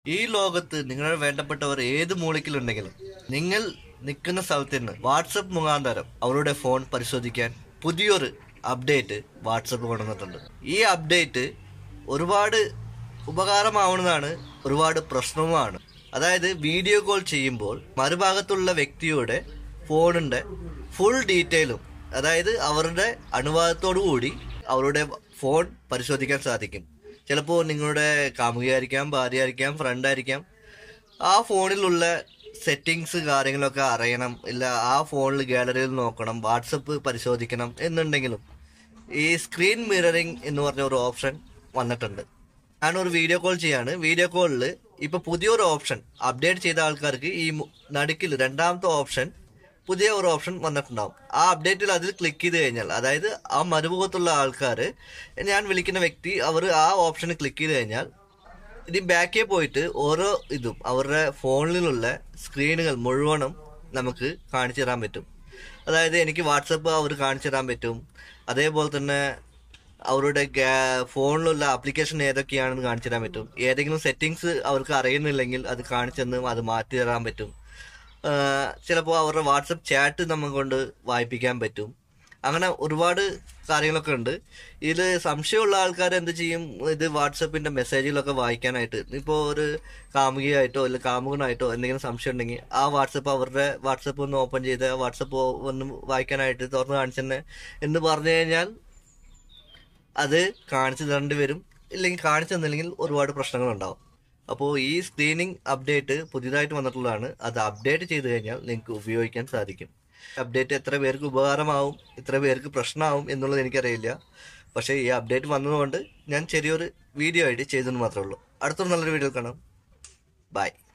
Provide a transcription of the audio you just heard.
ഈ ലോകത്ത് നിങ്ങളുടെ വേണ്ടപ്പെട്ടവർ ഏത് മൂലക്കിലുണ്ടെങ്കിലും നിങ്ങൾ നിൽക്കുന്ന സ്ഥലത്ത് നിന്ന് വാട്സപ്പ് മുഖാന്തരം അവരുടെ ഫോൺ പരിശോധിക്കാൻ പുതിയൊരു അപ്ഡേറ്റ് വാട്സപ്പ് കൊണ്ടുവന്നിട്ടുണ്ട് ഈ അപ്ഡേറ്റ് ഒരുപാട് ഉപകാരമാവുന്നതാണ് ഒരുപാട് പ്രശ്നവുമാണ് അതായത് വീഡിയോ കോൾ ചെയ്യുമ്പോൾ മറുഭാഗത്തുള്ള വ്യക്തിയുടെ ഫോണിൻ്റെ ഫുൾ ഡീറ്റെയിലും അതായത് അവരുടെ അനുവാദത്തോടു കൂടി അവരുടെ ഫോൺ പരിശോധിക്കാൻ സാധിക്കും ചിലപ്പോൾ നിങ്ങളുടെ കാമുകയായിരിക്കാം ഭാര്യയായിരിക്കാം ഫ്രണ്ടായിരിക്കാം ആ ഫോണിലുള്ള സെറ്റിങ്സ് കാര്യങ്ങളൊക്കെ അറിയണം ഇല്ല ആ ഫോണിൽ ഗാലറിയിൽ നോക്കണം വാട്സപ്പ് പരിശോധിക്കണം എന്നുണ്ടെങ്കിലും ഈ സ്ക്രീൻ മിററിംഗ് എന്ന് പറഞ്ഞ ഒരു ഓപ്ഷൻ വന്നിട്ടുണ്ട് ഞാൻ ഒരു വീഡിയോ കോൾ ചെയ്യാണ് വീഡിയോ കോളിൽ ഇപ്പൊ പുതിയൊരു ഓപ്ഷൻ അപ്ഡേറ്റ് ചെയ്ത ആൾക്കാർക്ക് ഈ മു- നടുക്കിൽ രണ്ടാമത്തെ ഓപ്ഷൻ പുതിയ ഒരു ഓപ്ഷൻ വന്നിട്ടുണ്ടാവും ആ അപ്ഡേറ്റിൽ അതിൽ ക്ലിക്ക് ചെയ്ത് കഴിഞ്ഞാൽ അതായത് ആ മറുമുഖത്തുള്ള ആൾക്കാർ ഞാൻ വിളിക്കുന്ന വ്യക്തി അവർ ആ ഓപ്ഷന് ക്ലിക്ക് ചെയ്ത് കഴിഞ്ഞാൽ ഇനി ബാക്കേ പോയിട്ട് ഓരോ ഇതും അവരുടെ ഫോണിലുള്ള സ്ക്രീനുകൾ മുഴുവനും നമുക്ക് കാണിച്ചു തരാൻ പറ്റും അതായത് എനിക്ക് വാട്സപ്പ് അവർ കാണിച്ചു തരാൻ പറ്റും അതേപോലെ തന്നെ അവരുടെ ഗാ- ഫോണിലുള്ള ആപ്ലിക്കേഷൻ ഏതൊക്കെയാണെന്ന് കാണിച്ചു തരാൻ പറ്റും ഏതെങ്കിലും സെറ്റിങ്സ് അവർക്ക് അറിയുന്നില്ലെങ്കിൽ അത് കാണിച്ചെന്ന് അത് മാറ്റി തരാൻ പറ്റും ചിലപ്പോൾ അവരുടെ വാട്സപ്പ് ചാറ്റ് നമ്മെ കൊണ്ട് വായിപ്പിക്കാൻ പറ്റും അങ്ങനെ ഒരുപാട് കാര്യങ്ങളൊക്കെ ഉണ്ട് ഇത് സംശയമുള്ള ആൾക്കാർ എന്ത് ചെയ്യും ഇത് വാട്സപ്പിന്റെ മെസ്സേജുകളൊക്കെ വായിക്കാനായിട്ട് ഇപ്പോൾ ഒരു കാമുകിയായിട്ടോ അല്ലെങ്കിൽ കാമുകനായിട്ടോ എന്തെങ്കിലും സംശയം ഉണ്ടെങ്കിൽ ആ വാട്സപ്പ് അവരുടെ വാട്സപ്പ് ഒന്ന് ഓപ്പൺ ചെയ്ത് ആ വാട്സപ്പ് ഒന്ന് വായിക്കാനായിട്ട് തുറന്ന് കാണിച്ചെന്നെ എന്ന് പറഞ്ഞു കഴിഞ്ഞാൽ അത് കാണിച്ചു തരേണ്ടി വരും ഇല്ലെങ്കിൽ കാണിച്ചു തന്നില്ലെങ്കിൽ ഒരുപാട് പ്രശ്നങ്ങളുണ്ടാവും അപ്പോൾ ഈ സ്ക്രീനിങ് അപ്ഡേറ്റ് പുതിയതായിട്ട് വന്നിട്ടുള്ളതാണ് അത് അപ്ഡേറ്റ് ചെയ്ത് കഴിഞ്ഞാൽ നിങ്ങൾക്ക് ഉപയോഗിക്കാൻ സാധിക്കും അപ്ഡേറ്റ് എത്ര പേർക്ക് ഉപകാരമാവും എത്ര പേർക്ക് പ്രശ്നമാവും എന്നുള്ളത് എനിക്കറിയില്ല പക്ഷേ ഈ അപ്ഡേറ്റ് വന്നതുകൊണ്ട് ഞാൻ ചെറിയൊരു വീഡിയോ ആയിട്ട് ചെയ്തെന്ന് മാത്രമേ ഉള്ളൂ അടുത്തൊരു നല്ലൊരു വീഡിയോ കാണാം ബൈ